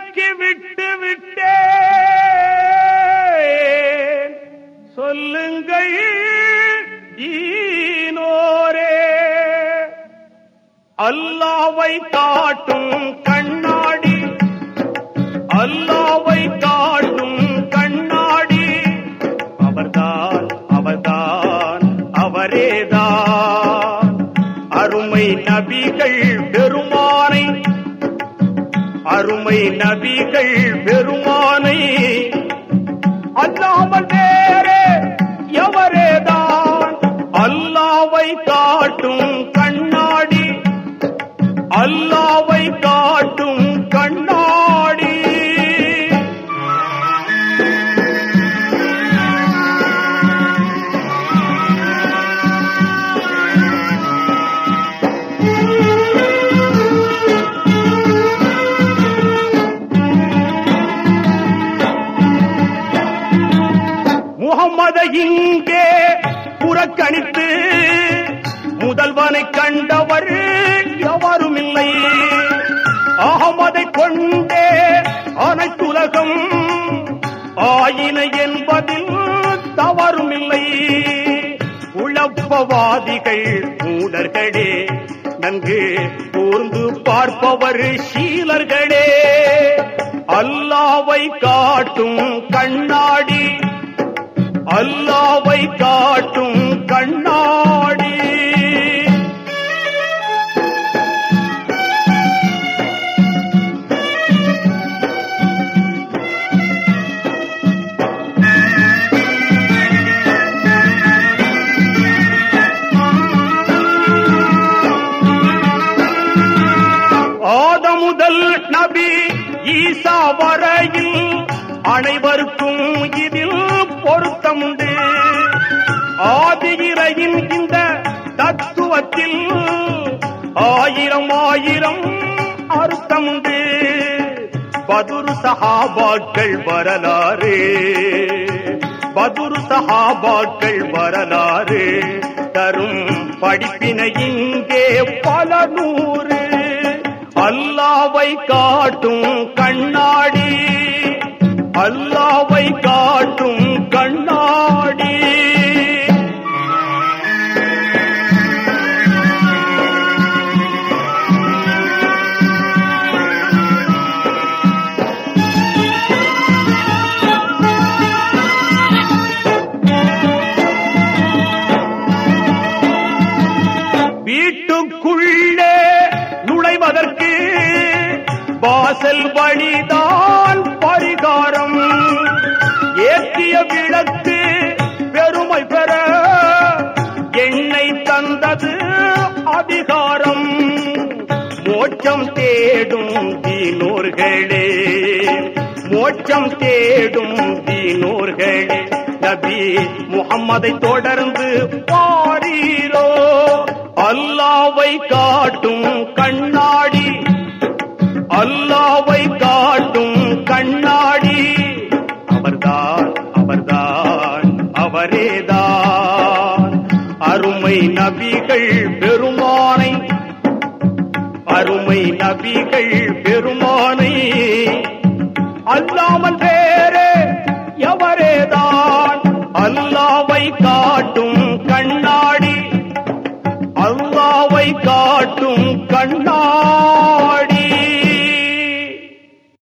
இறக்கி விட்டு விட்டேன் சொல்லுங்கள் ஈனோரே அல்லாவை காட்டும் கண்ணாடி அல்லாவை காட்டும் கண்ணாடி அவர்தான் அவர்தான் அவரேதான் அருமை நபிகள் பெருமானை அருமை நபிகள் பெருமானை அல்லாமல் வேறே எவரேதான் அல்லாவை காட்டும் கண்ணாடி அல்லாவை காட்டும் கண்ணாடி முகம்மதை இங்கே புறக்கணித்து முதல்வனை கண்டவர் எவரும் இல்லை அகமதை கொண்டே அனைத்துலகம் ஆயின என்பதில் தவறும் இல்லை குழப்பவாதிகள் மூடர்களே நன்கு கூர்ந்து பார்ப்பவர் சீலர்களே அல்லாவை காட்டும் கண்ணாடி அல்லாவை காட்டும் கண்ணாடி ஆத முதல் நபி ஈசா வரையில் அனைவருக்கும் இதில் பொருத்தமுண்டு ஆதியிரையின் இந்த தத்துவத்தில் ஆயிரம் ஆயிரம் அர்த்தமுண்டு பதுரு சஹாபாக்கள் வரலாறு பதுரு சஹாபாக்கள் வரலாறு தரும் படிப்பினை இங்கே பல நூறு அல்லாவை காட்டும் கண்ணாடி அல்லாவை காட்டும் கண்ணாடி வீட்டுக்குள்ளே நுழைவதற்கு வாசல் வழிதான் பரிகாரம் ஏற்றிய விளக்கு பெருமை பெற எண்ணெய் தந்தது அதிகாரம் மோட்சம் தேடும் தீனோர்களே மோட்சம் தேடும் தீனோர்களே நபி முகம்மதை தொடர்ந்து பாரீரோ அல்லாவை காட்டும் கண்ணாடி அல்லாவை காட்டும் கண்ணாடி அவர்தான் அவர்தான் அவரேதான் அருமை நபிகள் பெருமானை அருமை நபிகள் பெருமானை அல்லாமல் வேறே எவரேதான் அல்லாவை காட்டும் கண்ணாடி அல்லாவை காட்டும் கண்ணாடி